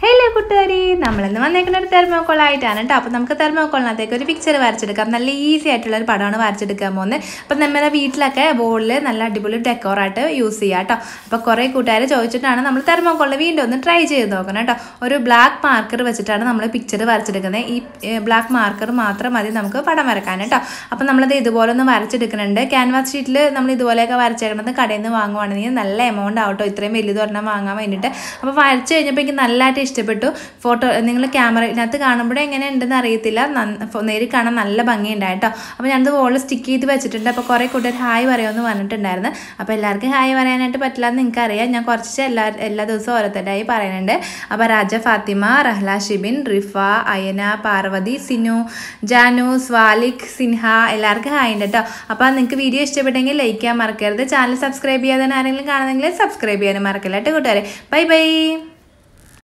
hello കൂട്ടുകാരി നമ്മളിന്ന് വന്നേക്കുന്ന ഒരു തെർമോക്കോളായിട്ടാണ് കേട്ടോ അപ്പോൾ നമുക്ക് തെർമോക്കോളിനകത്തേക്ക് ഒരു പിക്ചർ വരച്ചെടുക്കാം നല്ല ഈസി ആയിട്ടുള്ള ഒരു പടമാണ് വരച്ചെടുക്കാൻ പോകുന്നത് അപ്പോൾ നമ്മുടെ വീട്ടിലൊക്കെ ബോളിൽ നല്ല അടിപൊളി ഡെക്കോറായിട്ട് യൂസ് ചെയ്യാം കേട്ടോ അപ്പോൾ കുറേ കൂട്ടുകാർ ചോദിച്ചിട്ടാണ് നമ്മൾ തെർമോക്കോളിൽ വീണ്ടും ഒന്ന് ട്രൈ ചെയ്ത് നോക്കണം കേട്ടോ ഒരു ബ്ലാക്ക് മാർക്കർ വെച്ചിട്ടാണ് നമ്മൾ പിക്ചർ വരച്ചെടുക്കുന്നത് ഈ ബ്ലാക്ക് മാർക്കർ മാത്രം മതി നമുക്ക് പടം വരക്കാൻ കേട്ടോ അപ്പോൾ നമ്മളത് ഇതുപോലെ ഒന്ന് വരച്ചെടുക്കുന്നുണ്ട് ക്യാൻവാസ് ഷീറ്റിൽ നമ്മൾ ഇതുപോലെയൊക്കെ വരച്ചേക്കണത് കടയിൽ നിന്ന് വാങ്ങുവാണെങ്കിൽ നല്ല എമൗണ്ട് ആവട്ടോ ഇത്രയും വലിയത് ഒരെണ്ണം വാങ്ങാൻ വേണ്ടിയിട്ട് അപ്പോൾ വരച്ച് കഴിഞ്ഞപ്പോൾ എനിക്ക് നല്ലതായിട്ട് ഇഷ്ടപ്പെട്ടു ഫോട്ടോ നിങ്ങൾ ക്യാമറയിനകത്ത് കാണുമ്പോഴേ എങ്ങനെ ഉണ്ടെന്ന് അറിയത്തില്ല നന്ന- ഫോ- നേരിൽ കാണാൻ നല്ല ഭംഗിയുണ്ടായി കേട്ടോ അപ്പോൾ ഞാനത് വോളിൽ സ്റ്റിക്ക് ചെയ്ത് വെച്ചിട്ടുണ്ട് അപ്പോൾ കുറേ കൂട്ടർ ഹായ് പറയുമെന്ന് പറഞ്ഞിട്ടുണ്ടായിരുന്നു അപ്പോൾ എല്ലാവർക്കും ഹായ് പറയാനായിട്ട് പറ്റില്ല എന്ന് നിങ്ങൾക്കറിയാം ഞാൻ കുറച്ച് എല്ലാ എല്ലാ ദിവസവും ഓരോരുത്തരായി പറയുന്നുണ്ട് അപ്പോൾ രാജ ഫാത്തിമ റഹ്ല ഷിബിൻ റിഫ അയന പാർവതി സിനു ജാനു സ്വാലിഖ് സിൻഹ എല്ലാവർക്കും ഹായ് ഉണ്ട് കേട്ടോ അപ്പോൾ നിങ്ങൾക്ക് വീഡിയോ ഇഷ്ടപ്പെട്ടെങ്കിൽ ലൈക്ക് ചെയ്യാൻ മറക്കരുത് ചാനൽ സബ്സ്ക്രൈബ് ചെയ്യാതെ ആരെങ്കിലും കാണുന്നെങ്കിൽ സബ്സ്ക്രൈബ് ചെയ്യാനും മറക്കില്ല കേട്ടോ കൂട്ടുകാരെ ബൈ ബൈ